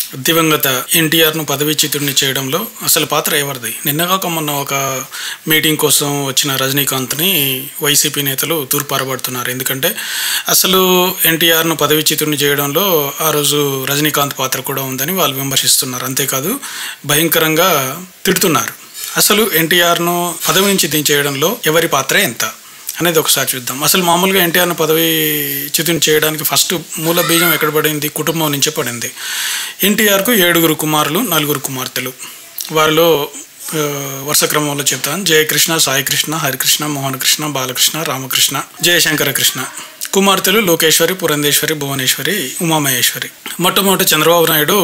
దివంగత ఎన్టీఆర్ను పదవీచ్యుతుడిని చేయడంలో అసలు పాత్ర ఎవరిది నిన్నగాక మొన్న ఒక మీటింగ్ కోసం వచ్చిన రజనీకాంత్ని వైసీపీ నేతలు తూర్పారబడుతున్నారు ఎందుకంటే అసలు ఎన్టీఆర్ను పదవీచ్యుతుడిని చేయడంలో ఆ రోజు రజనీకాంత్ పాత్ర కూడా ఉందని వాళ్ళు విమర్శిస్తున్నారు అంతేకాదు భయంకరంగా తిడుతున్నారు అసలు ఎన్టీఆర్ను పదవి నుంచి దించేయడంలో ఎవరి పాత్ర ఎంత అనేది ఒకసారి చూద్దాం అసలు మామూలుగా ఎన్టీఆర్ను పదవి చ్యుతిని చేయడానికి ఫస్ట్ మూల బీజం ఎక్కడ పడింది కుటుంబం నుంచే పడింది ఎన్టీఆర్కు ఏడుగురు కుమారులు నలుగురు కుమార్తెలు వారిలో ఆ, వరుస క్రమంలో చెప్తాను జయకృష్ణ సాయికృష్ణ హరికృష్ణ మోహన్ కృష్ణ బాలకృష్ణ రామకృష్ణ జయశంకర కృష్ణ కుమార్తెలు లోకేశ్వరి పురంధేశ్వరి భువనేశ్వరి ఉమామహేశ్వరి మొట్టమొదటి చంద్రబాబు నాయుడు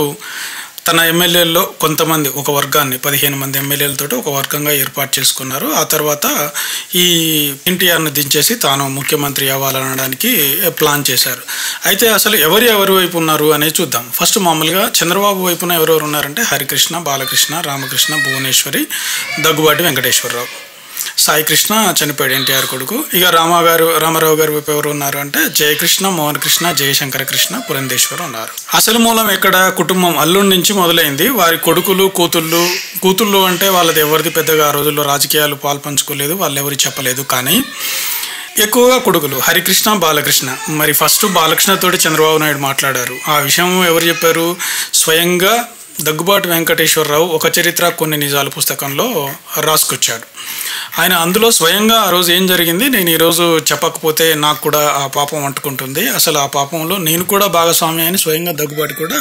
తన ఎమ్మెల్యేల్లో కొంతమంది ఒక వర్గాన్ని పదిహేను మంది ఎమ్మెల్యేలతో ఒక వర్గంగా ఏర్పాటు చేసుకున్నారు ఆ తర్వాత ఈ ఎన్టీఆర్ను దించేసి తాను ముఖ్యమంత్రి అవ్వాలనడానికి ప్లాన్ చేశారు అయితే అసలు ఎవరు ఎవరి వైపు ఉన్నారు అనేది చూద్దాం ఫస్ట్ మామూలుగా చంద్రబాబు వైపున ఎవరెవరు ఉన్నారంటే హరికృష్ణ బాలకృష్ణ రామకృష్ణ భువనేశ్వరి దగ్గుబాటి వెంకటేశ్వరరావు సాయి కృష్ణ చనిపోయాడు ఎన్టీఆర్ కొడుకు ఇక రామా గారు రామారావు గారు వైపు ఎవరు ఉన్నారు అంటే జయకృష్ణ మోహన్ కృష్ణ జయశంకర కృష్ణ పురంధేశ్వర్ ఉన్నారు అసలు మూలం ఎక్కడ కుటుంబం అల్లుడి నుంచి మొదలైంది వారి కొడుకులు కూతుళ్ళు కూతుళ్ళు అంటే వాళ్ళది ఎవరిది పెద్దగా ఆ రోజుల్లో రాజకీయాలు పాల్పంచుకోలేదు వాళ్ళు ఎవరు చెప్పలేదు కానీ ఎక్కువగా కొడుకులు హరికృష్ణ బాలకృష్ణ మరి ఫస్ట్ బాలకృష్ణతోటి చంద్రబాబు నాయుడు మాట్లాడారు ఆ విషయం ఎవరు చెప్పారు స్వయంగా దగ్గుబాటి వెంకటేశ్వరరావు ఒక చరిత్ర కొన్ని నిజాలు పుస్తకంలో రాసుకొచ్చాడు ఆయన అందులో స్వయంగా ఆ రోజు ఏం జరిగింది నేను ఈరోజు చెప్పకపోతే నాకు కూడా ఆ పాపం అంటుకుంటుంది అసలు ఆ పాపంలో నేను కూడా భాగస్వామి అని స్వయంగా దగ్గుబాటి కూడా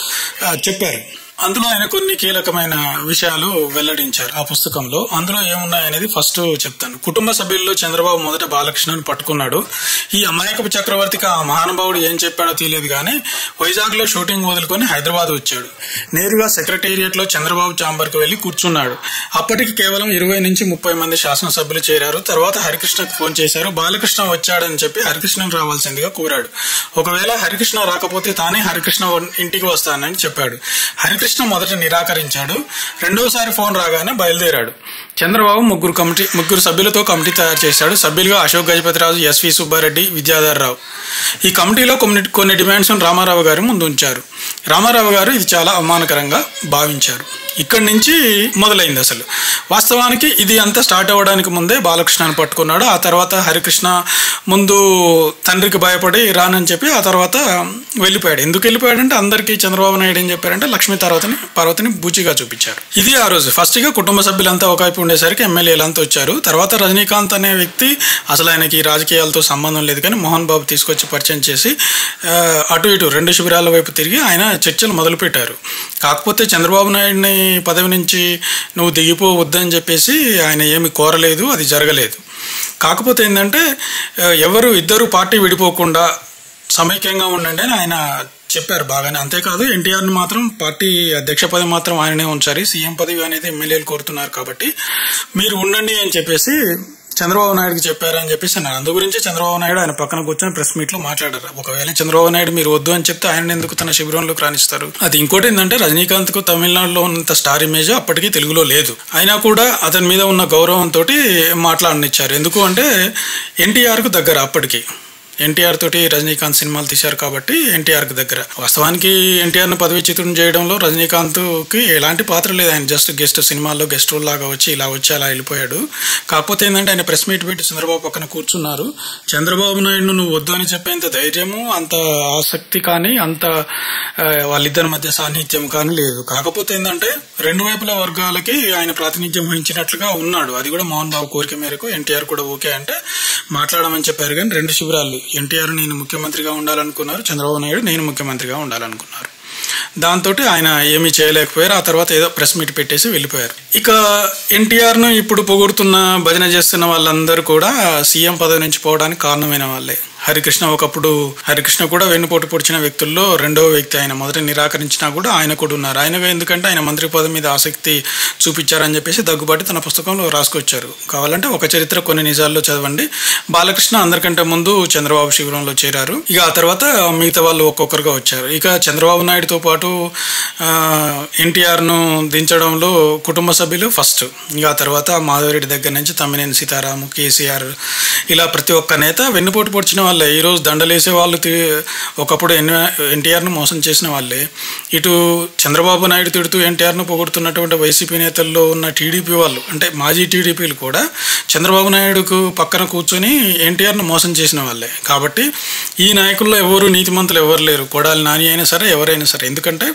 ఆ, చెప్పారు అందులో ఆయన కొన్ని కీలకమైన విషయాలు వెల్లడించారు ఆ పుస్తకంలో అందులో ఏమున్నాయనేది ఫస్ట్ చెప్తాను కుటుంబ సభ్యుల్లో చంద్రబాబు మొదట బాలకృష్ణను పట్టుకున్నాడు ఈ అమాయకపు చక్రవర్తికి ఆ మహానుభావుడు ఏం చెప్పాడో తెలియదు కానీ వైజాగ్ లో షూటింగ్ వదులుకొని హైదరాబాద్ వచ్చాడు నేరుగా సెక్రటేరియట్ లో చంద్రబాబు చాంబర్ కు వెళ్లి కూర్చున్నాడు అప్పటికి కేవలం ఇరవై నుంచి ముప్పై మంది శాసనసభ్యులు చేరారు తర్వాత హరికృష్ణకు ఫోన్ చేశారు బాలకృష్ణ వచ్చాడని చెప్పి హరికృష్ణను రావాల్సిందిగా కోరాడు ఒకవేళ హరికృష్ణ రాకపోతే తానే హరికృష్ణ ఇంటికి వస్తానని చెప్పాడు హరికృష్ణ మొదట నిరాకరించాడు రెండోసారి ఫోన్ రాగానే బయలుదేరాడు చంద్రబాబు ముగ్గురు కమిటీ ముగ్గురు సభ్యులతో కమిటీ తయారు చేశాడు సభ్యులుగా అశోక్ గజపతిరాజు ఎస్వి సుబ్బారెడ్డి విద్యాధర్ రావు ఈ కమిటీలో కొన్ని కొన్ని డిమాండ్స్ రామారావు గారు ముందు ఉంచారు రామారావు గారు ఇది చాలా అవమానకరంగా భావించారు ఇక్కడి నుంచి మొదలైంది అసలు వాస్తవానికి ఇది అంతా స్టార్ట్ అవ్వడానికి ముందే బాలకృష్ణను పట్టుకున్నాడు ఆ తర్వాత హరికృష్ణ ముందు తండ్రికి భయపడి రానని చెప్పి ఆ తర్వాత వెళ్ళిపోయాడు ఎందుకు వెళ్ళిపోయాడంటే అందరికీ చంద్రబాబు నాయుడు ఏం చెప్పారంటే లక్ష్మీ పార్వతిని పార్వతిని బూచిగా చూపించారు ఇది ఆ రోజు ఫస్ట్ గా కుటుంబ సభ్యులంతా ఒకవైపు ఉండేసరికి ఎమ్మెల్యేలంతా వచ్చారు తర్వాత రజనీకాంత్ అనే వ్యక్తి అసలు ఆయనకి ఈ రాజకీయాలతో సంబంధం లేదు కానీ మోహన్ బాబు తీసుకొచ్చి పరిచయం చేసి ఆ, అటు ఇటు రెండు శిబిరాల వైపు తిరిగి ఆయన చర్చలు మొదలుపెట్టారు కాకపోతే చంద్రబాబు నాయుడిని పదవి నుంచి నువ్వు దిగిపోవద్దని చెప్పేసి ఆయన ఏమి కోరలేదు అది జరగలేదు కాకపోతే ఏంటంటే ఆ, ఎవరు ఇద్దరు పార్టీ విడిపోకుండా సమైక్యంగా ఉండండి అని ఆయన చెప్పారు బాగానే అంతేకాదు ఎన్టీఆర్ని మాత్రం పార్టీ అధ్యక్ష పదవి మాత్రం ఆయననే ఉంచారు సీఎం పదవి అనేది ఎమ్మెల్యేలు కోరుతున్నారు కాబట్టి మీరు ఉండండి అని చెప్పేసి చంద్రబాబు నాయుడుకి చెప్పారని చెప్పేసి అన్నారు అందు గురించి చంద్రబాబు నాయుడు ఆయన పక్కన కూర్చొని ప్రెస్ మీట్ లో మాట్లాడారు ఒకవేళ చంద్రబాబు నాయుడు మీరు వద్దు అని చెప్తే ఆయన ఎందుకు తన శిబిరంలోకి రాణిస్తారు అది ఇంకోటి ఏంటంటే రజనీకాంత్ కు తమిళనాడులో ఉన్నంత స్టార్ ఇమేజ్ అప్పటికి తెలుగులో లేదు అయినా కూడా అతని మీద ఉన్న గౌరవంతో మాట్లాడనిచ్చారు ఎందుకు అంటే ఎన్టీఆర్ కు దగ్గర అప్పటికి ఎన్టీఆర్ తోటి రజనీకాంత్ సినిమాలు తీశారు కాబట్టి ఎన్టీఆర్ కి దగ్గర వాస్తవానికి ఎన్టీఆర్ ను పదవిచ్యుతం చేయడంలో రజనీకాంత్ కి ఎలాంటి పాత్ర లేదు ఆయన జస్ట్ గెస్ట్ సినిమాల్లో గెస్ట్ రోల్ లాగా వచ్చి ఇలా వచ్చి అలా వెళ్ళిపోయాడు కాకపోతే ఏంటంటే ఆయన ప్రెస్ మీట్ పెట్టి చంద్రబాబు పక్కన కూర్చున్నారు చంద్రబాబు నాయుడు నువ్వు వద్దు అని చెప్పేంత ధైర్యము అంత ఆసక్తి కానీ అంత ఆ, వాళ్ళిద్దరి మధ్య సాన్నిహిత్యం కానీ లేదు కాకపోతే ఏంటంటే రెండు వైపుల వర్గాలకి ఆయన ప్రాతినిధ్యం వహించినట్లుగా ఉన్నాడు అది కూడా మోహన్ బాబు కోరిక మేరకు ఎన్టీఆర్ కూడా ఓకే అంటే మాట్లాడమని చెప్పారు కానీ రెండు శిబిరాలు ఎన్టీఆర్ నేను ముఖ్యమంత్రిగా ఉండాలనుకున్నారు చంద్రబాబు నాయుడు నేను ముఖ్యమంత్రిగా ఉండాలనుకున్నారు దాంతో ఆయన ఏమీ చేయలేకపోయారు ఆ తర్వాత ఏదో ప్రెస్ మీట్ పెట్టేసి వెళ్ళిపోయారు ఇక ఎన్టీఆర్ ను ఇప్పుడు పొగుడుతున్న భజన చేస్తున్న వాళ్ళందరూ కూడా సీఎం పదవి నుంచి పోవడానికి కారణమైన వాళ్ళే హరికృష్ణ ఒకప్పుడు హరికృష్ణ కూడా వెన్నుపోటు పొడిచిన వ్యక్తుల్లో రెండవ వ్యక్తి ఆయన మొదట నిరాకరించినా కూడా ఆయన కూడా ఉన్నారు ఆయన ఎందుకంటే ఆయన మంత్రి పదవి మీద ఆసక్తి చూపించారని చెప్పేసి దగ్గుబాటి తన పుస్తకంలో రాసుకొచ్చారు కావాలంటే ఒక చరిత్ర కొన్ని నిజాల్లో చదవండి బాలకృష్ణ అందరికంటే ముందు చంద్రబాబు శిబిరంలో చేరారు ఇక ఆ తర్వాత మిగతా వాళ్ళు ఒక్కొక్కరుగా వచ్చారు ఇక చంద్రబాబు నాయుడుతో పాటు ఎన్టీఆర్ను దించడంలో కుటుంబ సభ్యులు ఫస్ట్ ఇంకా ఆ తర్వాత మాధవరెడ్డి దగ్గర నుంచి తమ్మినేని సీతారాము కేసీఆర్ ఇలా ప్రతి ఒక్క నేత వెన్నుపోటు పొడిచిన వాళ్ళే ఈరోజు దండలేసే వాళ్ళు తి- ఒకప్పుడు ఎన్ ఎన్టీఆర్ను మోసం చేసిన వాళ్ళే ఇటు చంద్రబాబు నాయుడు తిడుతూ ఎన్టీఆర్ను పొగుడుతున్నటువంటి వైసీపీ నేతల్లో ఉన్న టీడీపీ వాళ్ళు అంటే మాజీ టీడీపీలు కూడా చంద్రబాబు నాయుడుకు పక్కన కూర్చొని ఎన్టీఆర్ను మోసం చేసిన వాళ్ళే కాబట్టి ఈ నాయకుల్లో ఎవరు నీతిమంతులు ఎవరు లేరు కొడాలి నాని అయినా సరే ఎవరైనా సరే ఎందుకంటే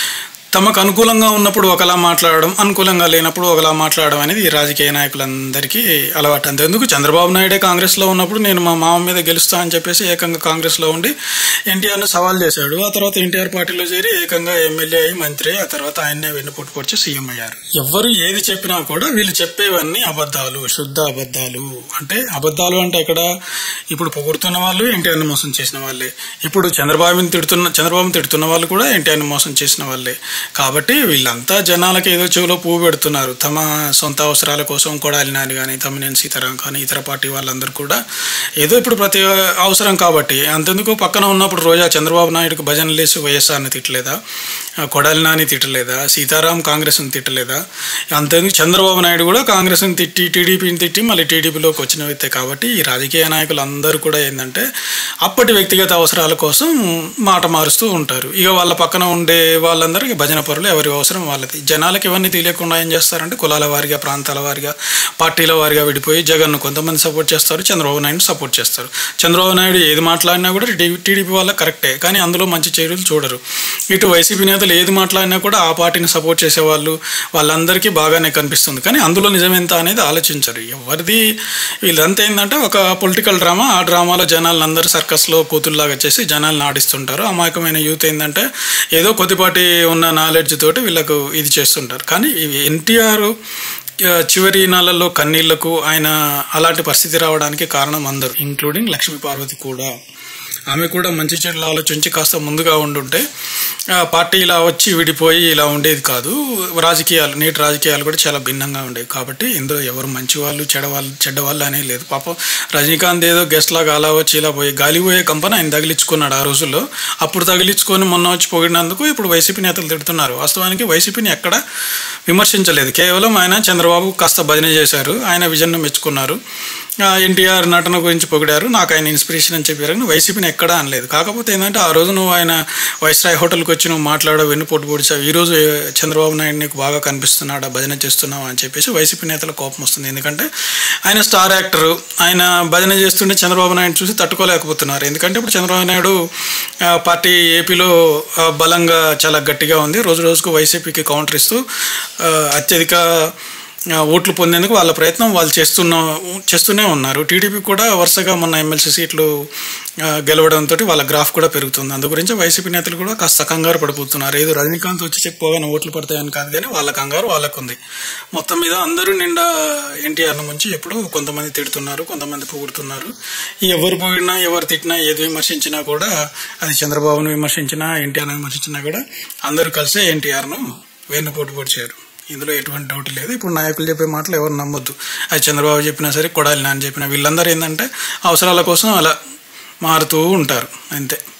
తమకు అనుకూలంగా ఉన్నప్పుడు ఒకలా మాట్లాడడం అనుకూలంగా లేనప్పుడు ఒకలా మాట్లాడడం అనేది ఈ రాజకీయ నాయకులందరికీ అలవాటు అంతేందుకు చంద్రబాబు నాయుడే కాంగ్రెస్లో ఉన్నప్పుడు నేను మా మామ మీద గెలుస్తా అని చెప్పేసి ఏకంగా కాంగ్రెస్లో ఉండి ఎన్టీఆర్ను సవాల్ చేశాడు ఆ తర్వాత ఎన్టీఆర్ పార్టీలో చేరి ఏకంగా ఎమ్మెల్యే అయి మంత్రి ఆ తర్వాత ఆయన్నే వెన్నుపోటు పొడిచి సీఎం అయ్యారు ఎవరు ఏది చెప్పినా కూడా వీళ్ళు చెప్పేవన్నీ అబద్ధాలు శుద్ధ అబద్ధాలు అంటే అబద్ధాలు అంటే ఎక్కడ ఇప్పుడు పొగుడుతున్న వాళ్ళు ఎన్టీఆర్ని మోసం చేసిన వాళ్ళే ఇప్పుడు చంద్రబాబుని తిడుతున్న చంద్రబాబుని తిడుతున్న వాళ్ళు కూడా ఎన్టీఆర్ని మోసం చేసిన వాళ్ళే కాబట్టి వీళ్ళంతా జనాలకి ఏదో చెవిలో పువ్వు పెడుతున్నారు తమ సొంత అవసరాల కోసం కొడాలి నాని కానీ తమ్మినేని సీతారాం కానీ ఇతర పార్టీ వాళ్ళందరూ కూడా ఏదో ఇప్పుడు ప్రతి అవసరం కాబట్టి అంతెందుకు పక్కన ఉన్నప్పుడు రోజా చంద్రబాబు నాయుడుకు భజనలు లేసి వైఎస్ఆర్ని తిట్టలేదా ఆ, కొడాలి నాని తిట్టలేదా సీతారాం కాంగ్రెస్ని తిట్టలేదా అంతెందుకు చంద్రబాబు నాయుడు కూడా కాంగ్రెస్ని తిట్టి టీడీపీని తిట్టి మళ్ళీ టీడీపీలోకి వచ్చిన వ్యక్తే కాబట్టి ఈ రాజకీయ నాయకులు అందరూ కూడా ఏంటంటే అప్పటి వ్యక్తిగత అవసరాల కోసం మాట మారుస్తూ ఉంటారు ఇక వాళ్ళ పక్కన ఉండే వాళ్ళందరికీ భజన పరులు ఎవరి అవసరం వాళ్ళది జనాలకు ఇవన్నీ తెలియకుండా ఏం చేస్తారంటే కులాల వారిగా ప్రాంతాల వారిగా పార్టీల వారిగా విడిపోయి జగన్ను కొంతమంది సపోర్ట్ చేస్తారు చంద్రబాబు నాయుడు సపోర్ట్ చేస్తారు చంద్రబాబు నాయుడు ఏది మాట్లాడినా కూడా టీడీపీ వాళ్ళకి కరెక్టే కానీ అందులో మంచి చర్యలు చూడరు ఇటు వైసీపీ నేతలు ఏది మాట్లాడినా కూడా ఆ పార్టీని సపోర్ట్ చేసేవాళ్ళు వాళ్ళందరికీ బాగానే కనిపిస్తుంది కానీ అందులో నిజమెంత అనేది ఆలోచించరు ఎవరిది వీళ్ళంతా ఏంటంటే ఒక పొలిటికల్ డ్రామా ఆ డ్రామాలో జనాలను అందరూ సర్కస్లో కూతుల్లాగా చేసి జనాలను ఆడిస్తుంటారు అమాయకమైన యూత్ ఏంటంటే ఏదో కొద్దిపాటి ఉన్న నాలెడ్జ్ తోటి వీళ్ళకు ఇది చేస్తుంటారు కానీ ఎన్టీఆర్ చివరి నాళ్ళల్లో కన్నీళ్లకు ఆయన అలాంటి పరిస్థితి రావడానికి కారణం అందరూ ఇంక్లూడింగ్ లక్ష్మీ పార్వతి కూడా ఆమె కూడా మంచి చెడులు ఆలోచించి కాస్త ముందుగా ఉండుంటే ఆ, పార్టీ ఇలా వచ్చి విడిపోయి ఇలా ఉండేది కాదు రాజకీయాలు నేటి రాజకీయాలు కూడా చాలా భిన్నంగా ఉండేవి కాబట్టి ఇందులో ఎవరు మంచి వాళ్ళు చెడవాళ్ళు చెడ్డవాళ్ళు అనేది లేదు పాపం రజనీకాంత్ ఏదో గెస్ట్ లాగా అలా వచ్చి ఇలా పోయి గాలిపోయే కంపెనీ ఆయన తగిలించుకున్నాడు ఆ రోజుల్లో అప్పుడు తగిలించుకొని మొన్న వచ్చి పొగిడినందుకు ఇప్పుడు వైసీపీ నేతలు తిడుతున్నారు వాస్తవానికి వైసీపీని ఎక్కడ విమర్శించలేదు కేవలం ఆయన చంద్రబాబు కాస్త భజన చేశారు ఆయన విజన్ను మెచ్చుకున్నారు ఆ, ఎన్టీఆర్ నటన గురించి పొగిడారు నాకు ఆయన ఇన్స్పిరేషన్ అని చెప్పారు కానీ వైసీపీని ఎక్కడా అనలేదు కాకపోతే ఏంటంటే ఆ రోజు నువ్వు ఆయన వైస్రాయ్ హోటల్కి వచ్చి నువ్వు మాట్లాడవు వెన్ను పొట్టు పొడిచావు ఈ రోజు ఏ- చంద్రబాబు నాయుడు నీకు బాగా కనిపిస్తున్నాడా భజన చేస్తున్నావు అని చెప్పేసి వైసీపీ నేతల కోపం వస్తుంది ఎందుకంటే ఆయన స్టార్ యాక్టర్ ఆయన భజన చేస్తుంటే చంద్రబాబు నాయుడు చూసి తట్టుకోలేకపోతున్నారు ఎందుకంటే ఇప్పుడు చంద్రబాబు నాయుడు ఆ, పార్టీ ఏపీలో ఆ, బలంగా చాలా గట్టిగా ఉంది రోజు రోజుకు వైసీపీకి కౌంటర్ ఇస్తూ ఆ, అత్యధిక ఆ, ఓట్లు పొందేందుకు వాళ్ళ ప్రయత్నం వాళ్ళు చేస్తున్న చేస్తూనే ఉన్నారు టీడీపీ కూడా వరుసగా మొన్న ఎమ్మెల్సీ సీట్లు ఆ, గెలవడంతో వాళ్ళ గ్రాఫ్ కూడా పెరుగుతుంది అందు గురించి వైసీపీ నేతలు కూడా కాస్త కంగారు పడిపోతున్నారు ఏదో రజనీకాంత్ వచ్చి చెప్పగానే ఓట్లు పడతాయని కాదు కానీ వాళ్ళ కంగారు వాళ్ళకు ఉంది మొత్తం మీద అందరూ నిండా ఎన్టీఆర్ను ముంచి ఎప్పుడు కొంతమంది తిడుతున్నారు కొంతమంది పొగుడుతున్నారు ఈ ఎవరు పొగిడినా ఎవరు తిట్టినా ఏది విమర్శించినా కూడా అది చంద్రబాబును విమర్శించినా ఎన్టీఆర్ను విమర్శించినా కూడా అందరూ కలిసే ఎన్టీఆర్ను వెన్నుపోటు పొడిచారు ఇందులో ఎటువంటి డౌట్ లేదు ఇప్పుడు నాయకులు చెప్పే మాటలు ఎవరు నమ్మొద్దు అది చంద్రబాబు చెప్పినా సరే కొడాలి నాని చెప్పినా వీళ్ళందరూ ఏంటంటే అవసరాల కోసం అలా మారుతూ ఉంటారు అంతే